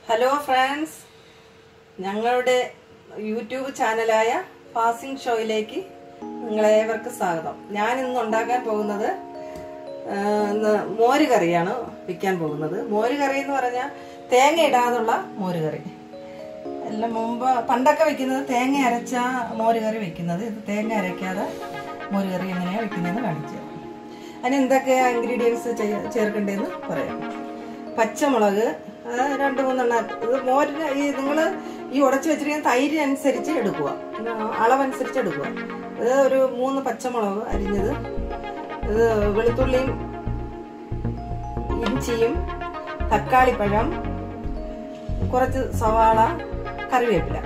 Hello friends ഞങ്ങളുടെ YouTube ചാനലായ ഫാസിംഗ് ഷോയിലേക്ക് നിങ്ങളേവർക്ക് സ്വാഗതം ഞാൻ ഇന്ന് ഉണ്ടാക്കാൻ പോകുന്നത് ആ, ഇന്ന് മോര് കറിയാണ് വിൽക്കാൻ പോകുന്നത് മോര് കറി എന്ന് പറഞ്ഞാൽ തേങ്ങ ഇടാതുള്ള മോര് കറി എല്ലാം മുമ്പ് പണ്ടൊക്കെ വെക്കുന്നത് തേങ്ങ അരച്ച മോര് കറി വെക്കുന്നത് ഇത് തേങ്ങ അരയ്ക്കാതെ മോര് കറി എങ്ങനെയാണ് വെക്കുന്നതെന്ന് കാണിച്ചു തരാം. അതിന് എന്തൊക്കെയാ ഇൻഗ്രീഡിയൻസ് ചേർക്കേണ്ടതെന്ന് പറയാം പച്ചമുളക് അത് രണ്ട് മൂന്നെണ്ണം ഇത് മോരിന് ഈ നിങ്ങൾ ഈ ഉടച്ചു വെച്ചിരിക്കുന്ന തൈര് അനുസരിച്ച് എടുക്കുക പിന്നെ അളവനുസരിച്ച് എടുക്കുക ഇത് ഒരു മൂന്ന് പച്ചമുളക് അരിഞ്ഞത് ഇത് വെളുത്തുള്ളിയും ഇഞ്ചിയും തക്കാളിപ്പഴം കുറച്ച് സവാള കറിവേപ്പില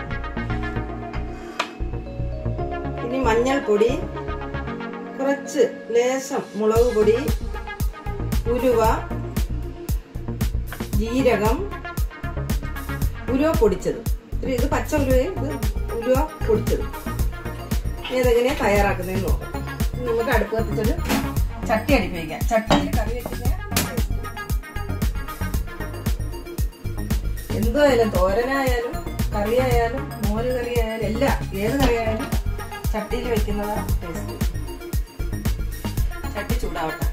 ഇനി മഞ്ഞൾപ്പൊടി കുറച്ച് ലേശം മുളക് പൊടി ഉലുവ ജീരകം ഉലുവ പൊടിച്ചത് ഒരു ഇത് പച്ച ഉലുവ ഇത് ഉലുവ പൊടിച്ചത് ഇനി ഇതെങ്ങനെയാ തയ്യാറാക്കുന്നതെന്ന് നോക്കാം ഇനി നമുക്ക് അടുപ്പ് കത്തിച്ചൊരു ചട്ടി അടുപ്പ് വയ്ക്കാം ചട്ടിയിൽ കറി വെക്കുന്ന എന്തായാലും തോരനായാലും കറിയായാലും മോര് കറിയായാലും എല്ലാം ഏത് കറിയായാലും ചട്ടിയിൽ വെക്കുന്നതാണ് ടേസ്റ്റ് ചട്ടി ചൂടാവട്ടെ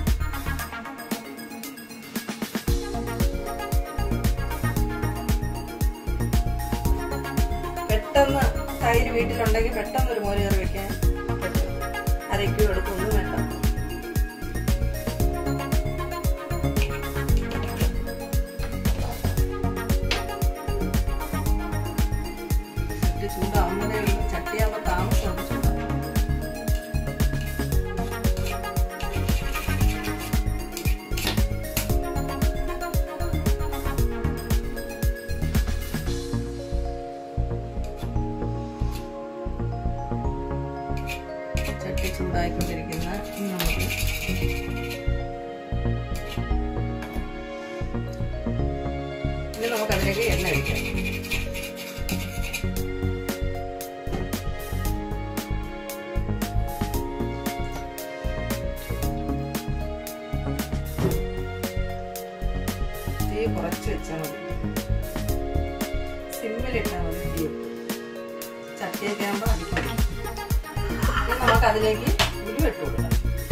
പെട്ടെന്ന് തൈര് വീട്ടിലുണ്ടെങ്കിൽ പെട്ടെന്ന് ഒരു മോര് കറി വെക്കാൻ പറ്റും അരയ്ക്കും എടുക്കൊന്നും വേണ്ട ചട്ടി ചൂടാവുന്നതേ ഉള്ളൂ ചട്ടിയാകുമ്പോൾ താമസം ചൂടാവും ചട്ടി ചൂടായിക്കൊണ്ടിരിക്കുന്ന ഇനി നമുക്ക് ഇനി നമുക്ക് അതിലേക്ക് എണ്ണ ഒഴിക്കാം തീ കുറച്ച് വെച്ചാൽ മതി സിമ്മിലിട്ടാൽ മതി തീ ചട്ടിയൊക്കെ ആകുമ്പോൾ അടിക്കണം ഇനി നമുക്ക് അതിലേക്ക് ഉരുവ് ഇട്ട് കൊടുക്കാം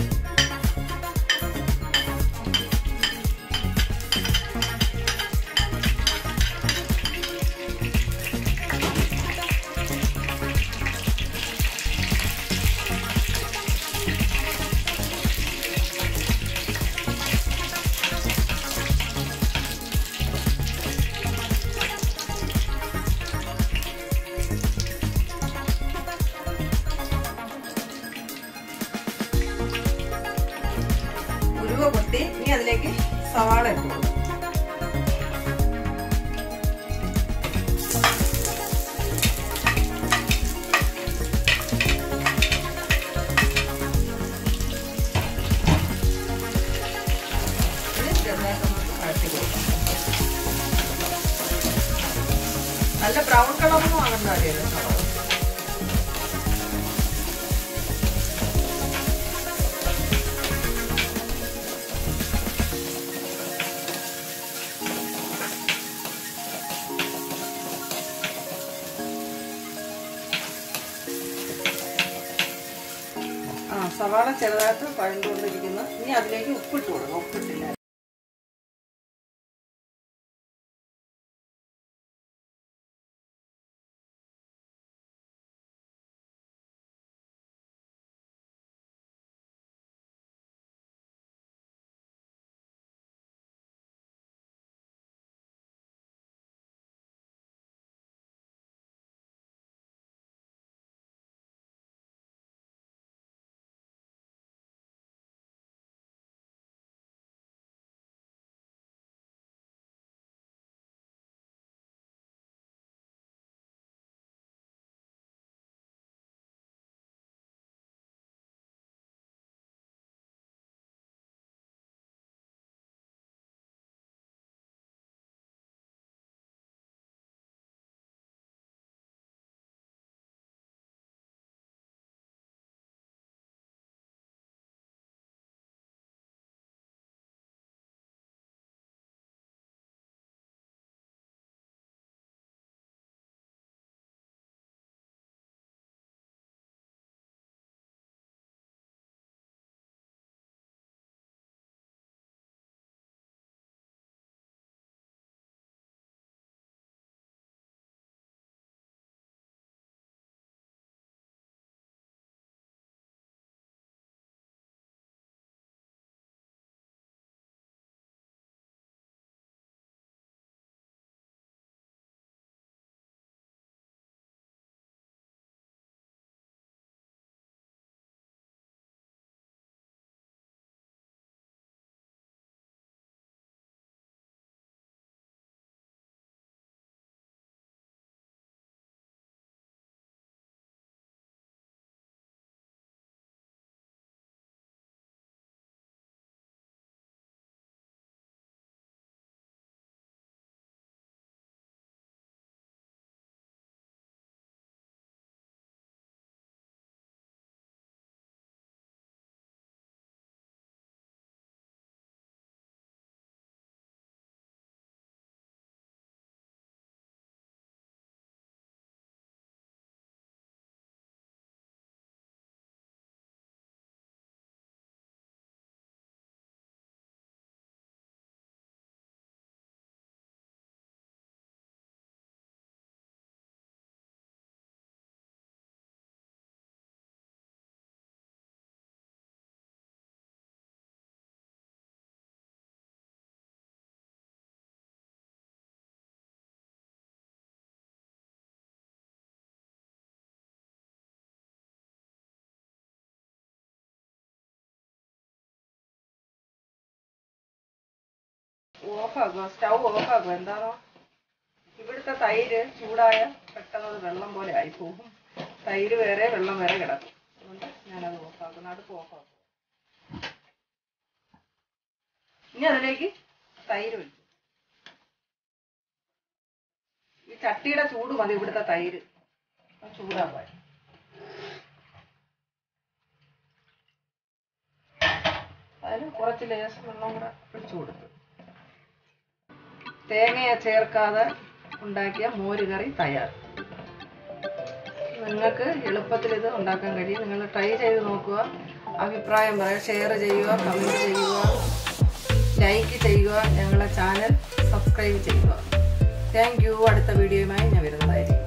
ഉരുവ പൊട്ടി ഇനി അതിലേക്ക് സവാള ഇട്ട് കൊടുക്കാം ഇത് ചെറുതായിട്ടൊന്ന് വഴറ്റി കൊടുക്കാം. നല്ല ബ്രൗൺ കളറൊന്നും ആകേണ്ട കാര്യമില്ല സവാള ആ സവാള ചെറുതായിട്ട് പഴണ്ടുകൊണ്ടിരിക്കുന്നു ഇനി അതിലേക്ക് ഉപ്പിട്ട് കൊടുക്കാം ഉപ്പിട്ടില്ല ഓഫാക്കുക സ്റ്റൗ ഓഫാക്കുക എന്താണോ ഇവിടുത്തെ തൈര് ചൂടായ പെട്ടെന്ന് അത് വെള്ളം പോലെ ആയിപ്പോകും തൈര് വേറെ വെള്ളം വേറെ കിടക്കും അതുകൊണ്ട് ഞാനത് ഓഫാക്കുന്നു അടുപ്പ് ഓഫാക്കും ഇനി അതിലേക്ക് തൈര് ഒഴിക്കും ഈ ചട്ടിയുടെ ചൂട് മതി ഇവിടുത്തെ തൈര് അത് ചൂടാവാൻ അതിൽ കുറച്ച് ലേശം വെള്ളം കൂടെ ഒഴിച്ചു കൊടുത്തു തേങ്ങയെ ചേർക്കാതെ ഉണ്ടാക്കിയ മോരുകറി തയ്യാർ നിങ്ങൾക്ക് എളുപ്പത്തിൽ ഇത് ഉണ്ടാക്കാൻ കഴിയും നിങ്ങൾ ട്രൈ ചെയ്ത് നോക്കുക അഭിപ്രായം പറയുക ഷെയർ ചെയ്യുക കമൻറ്റ് ചെയ്യുക ലൈക്ക് ചെയ്യുക ഞങ്ങളെ ചാനൽ സബ്സ്ക്രൈബ് ചെയ്യുക താങ്ക് യു അടുത്ത വീഡിയോയുമായി ഞാൻ വരുന്നതായിരിക്കും